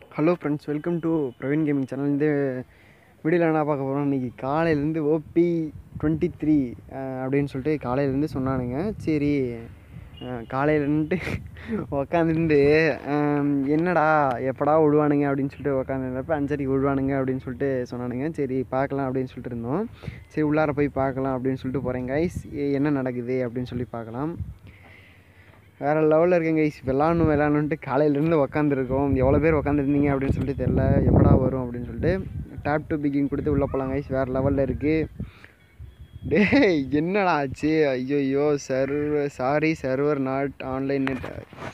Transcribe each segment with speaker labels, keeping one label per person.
Speaker 1: hello friends welcome to Praveen gaming channel இந்த வீடியோவில் என்ன பார்க்க போகிறோம் இன்றைக்கி காலையிலேருந்து ஓபி டுவெண்ட்டி த்ரீ அப்படின்னு சொல்லிட்டு காலையிலேருந்து சொன்னானுங்க சரி காலையிலேருந்து உக்காந்துருந்து என்னடா எப்படா விடுவானுங்க அப்படின்னு சொல்லிட்டு உக்காந்துருந்தப்ப அஞ்சரைக்கு விடுவானுங்க அப்படின்னு சொல்லிட்டு சொன்னானுங்க சரி பார்க்கலாம் அப்படின்னு சொல்லிட்டு இருந்தோம் சரி உள்ளார போய் பார்க்கலாம் அப்படின்னு சொல்லிட்டு போகிறேன் கைஸ் என்ன நடக்குது அப்படின்னு சொல்லி பார்க்கலாம் வேறு லெவலில் இருக்கேங்க கைஸ் விளாட்ணும் விளாட்ணுன்ட்டு காலையிலேருந்து உக்காந்துருக்கோம் எவ்வளோ பேர் உக்காந்துருந்தீங்க அப்படின்னு சொல்லிட்டு தெரில எப்படா வரும் அப்படின்னு சொல்லிட்டு டேப் டு பிகிங் கொடுத்து உள்ளே போகலாம் கைஸ் வேறு லெவலில் இருக்குது டேய் என்னடா ஆச்சு ஐயோ server sorry server not online net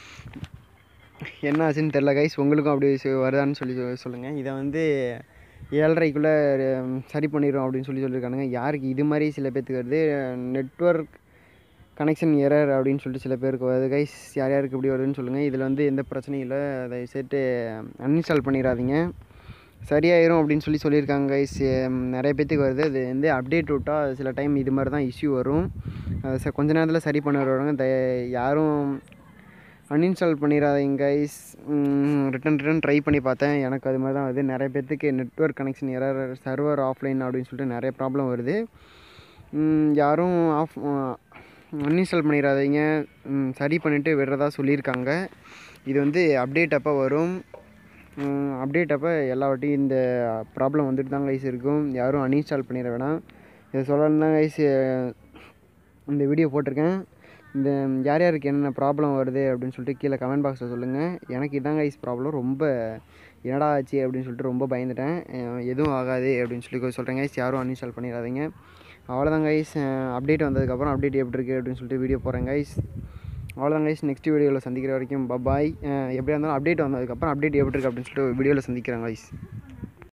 Speaker 1: என்ன ஆச்சுன்னு தெரில கைஸ் உங்களுக்கும் அப்படி சு- வருதான்னு சொல்லி சொ- சொல்லுங்கள் இதை வந்து ஏழரைக்குள்ளே சரி பண்ணிடுவோம் அப்படின்னு சொல்லி சொல்லியிருக்கானுங்க யாருக்கு இது மாதிரி சில பேர்த்துக்கு வருது நெட்வொர்க் கனெக்ஷன் எரர் அப்படின்னு சொல்லிட்டு சில பேருக்கு வருது கைஸ் யார் யாருக்கு இப்படி வருதுன்னு சொல்லுங்கள் இதில் வந்து எந்த பிரச்சனையும் இல்லை அதை சேர்த்து அன்இன்ஸ்டால் பண்ணிடாதீங்க சரியாயிரும் அப்படின்னு சொல்லி சொல்லியிருக்காங்க கைஸ் நிறைய பேர்த்துக்கு வருது அது வந்து அப்டேட் விட்டால் சில டைம் இது மாதிரி தான் இஷ்யூ வரும் அது ச- கொஞ்ச நேரத்தில் சரி பண்ண வருவாங்க த யாரும் அன்இன்ஸ்டால் பண்ணிடாதீங்க கைஸ் ரிட்டன் ரிட்டன் ட்ரை பண்ணி பார்த்தேன் எனக்கு அது மாதிரி தான் வருது நிறைய பேர்த்துக்கு network connection error server offline அப்படின்னு சொல்லிட்டு நிறைய ப்ராப்ளம் வருது ம், யாரும் ஆஃப் அன்இன்ஸ்டால் பண்ணிடாதீங்க ம், சரி பண்ணிவிட்டு விடுறதா சொல்லியிருக்காங்க இது வந்து அப்டேட் அப்போ வரும் அப்டேட் அப்போ எல்லா வாட்டியும் இந்த ப்ராப்ளம் வந்துட்டு தான் கைஸ் இருக்கும் யாரும் அன்இன்ஸ்டால் பண்ணிட வேணாம் இதை சொல்லணும் தான் கைஸ் இந்த வீடியோ போட்டிருக்கேன் இந்த யார் யாருக்கு என்னென்ன ப்ராப்ளம் வருது அப்படின்னு சொல்லிட்டு கீழே கமெண்ட் பாக்ஸில் சொல்லுங்கள் எனக்கு இதான் கைஸ் ப்ராப்ளம் ரொம்ப என்னடா ஆச்சு அப்படின்னு சொல்லிட்டு ரொம்ப பயந்துட்டேன் அஹ் எதுவும் ஆகாது அப்படின்னு சொல்லி சொல்கிறேன் கைஸ் யாரும் அன்இன்ஸ்டால் பண்ணிடாதீங்க அவ்வளோதான் கைஸ் அப்டேட் வந்ததுக்கப்புறம் அப்டேட் எப்படி இருக்குது அப்படின்னு சொல்லிட்டு வீடியோ போகிறேன் கைஸ் அவ்வளோதான் கைஸ் நெக்ஸ்ட் வீடியோவில் சந்திக்கிற வரைக்கும் பபாய் எப்படியா இருந்தாலும் அப்டேட் வந்ததுக்கப்புறம் அப்டேட் எப்படி இருக்குது அப்படின்னு சொல்லிட்டு வீடியோவில் சந்திக்கிறேன் கைஸ்